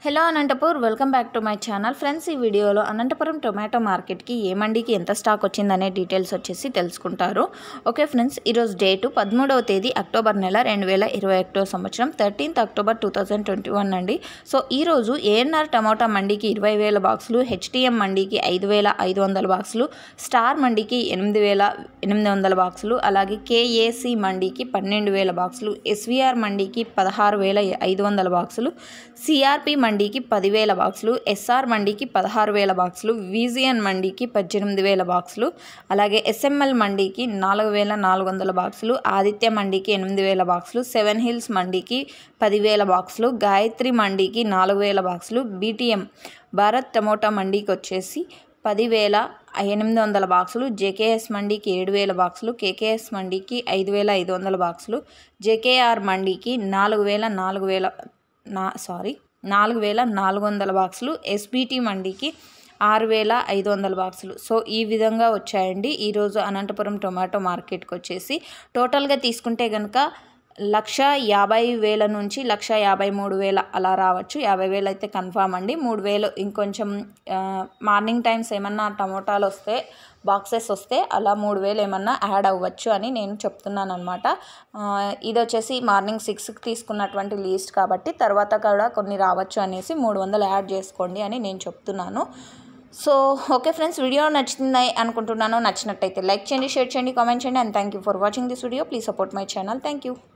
hello Anantapur welcome back to my channel friends ఈ వీడియోలో Anantapuram tomato మార్కెట్కి ఏ మండికి ఎంత స్టాక్ వచ్చిందనే డీటెయిల్స్ వచ్చేసి తెలుసుకుంటారు ఓకే ఫ్రెండ్స్ ఈరోజు డేటు పదమూడవ తేదీ అక్టోబర్ నెల రెండు వేల ఇరవై ఒకటో సంవత్సరం thirteenth October two thousand twenty one అండి సో ఈరోజు ఏఎన్ఆర్ టమాటా మండికి ఇరవై వేల బాక్సులు హెచ్టిఎం మండికి ఐదు వేల ఐదు వందల బాక్సులు స్టార్ మండికి ఎనిమిది వేల ఎనిమిది వందల బాక్సులు అలాగే కేఏసి మండికి పన్నెండు వేల బాక్సులు ఎస్విఆర్ మండికి పదహారు వేల ఐదు వందల బాక్సులు సిఆర్పి మండికి పదివేల బాక్సులు ఎస్ఆర్ మండికి పదహారు వేల బాక్సులు విజిఎన్ మండికి పద్దెనిమిది వేల బాక్సులు అలాగే ఎస్ఎంఎల్ మండికి నాలుగు వేల నాలుగు వందల బాక్సులు ఆదిత్య మండికి ఎనిమిది వేల బాక్సులు సెవెన్ హిల్స్ మండికి పదివేల బాక్సులు గాయత్రి మండికి నాలుగు వేల బాక్సులు బీటీఎం భారత్ టమోటా మండికి వచ్చేసి పదివేల ఎనిమిది వందల బాక్సులు జేకేఎస్ మండికి ఏడు వేల బాక్సులు కేకేఎస్ మండికి ఐదు వేల ఐదు వందల బాక్సులు జేకేఆర్ మండికి నాలుగు వేల నాలుగు వేల నా సారీ నాలుగు వేల నాలుగు వందల బాక్సులు ఎస్బిటి మండికి ఆరు వేల ఐదు వందల బాక్సులు సో ఈ విధంగా వచ్చాయండి ఈరోజు అనంతపురం టొమాటో మార్కెట్కి వచ్చేసి టోటల్గా తీసుకుంటే కనుక లక్ష యాభై వేల నుంచి లక్ష యాభై మూడు వేల అలా రావచ్చు యాభై వేలు అయితే కన్ఫామ్ అండి మూడు వేలు ఇంకొంచెం ఆ, మార్నింగ్ టైమ్స్ ఏమన్నా టమోటాలు వస్తే బాక్సెస్ వస్తే అలా మూడు వేలు ఏమన్నా యాడ్ అవ్వచ్చు అని నేను చెప్తున్నాను అనమాట ఇది వచ్చేసి మార్నింగ్ సిక్స్కి తీసుకున్నటువంటి లీస్ట్ కాబట్టి తర్వాత కూడా కొన్ని రావచ్చు అనేసి మూడు వందలు యాడ్ చేసుకోండి అని నేను చెప్తున్నాను సో ఓకే ఫ్రెండ్స్ వీడియో నచ్చింది అనుకుంటున్నాను నచ్చినట్టయితే లైక్ చేయండి షేర్ చేయండి కామెంట్ చేయండి and thank you for watching this video please support my channel thank you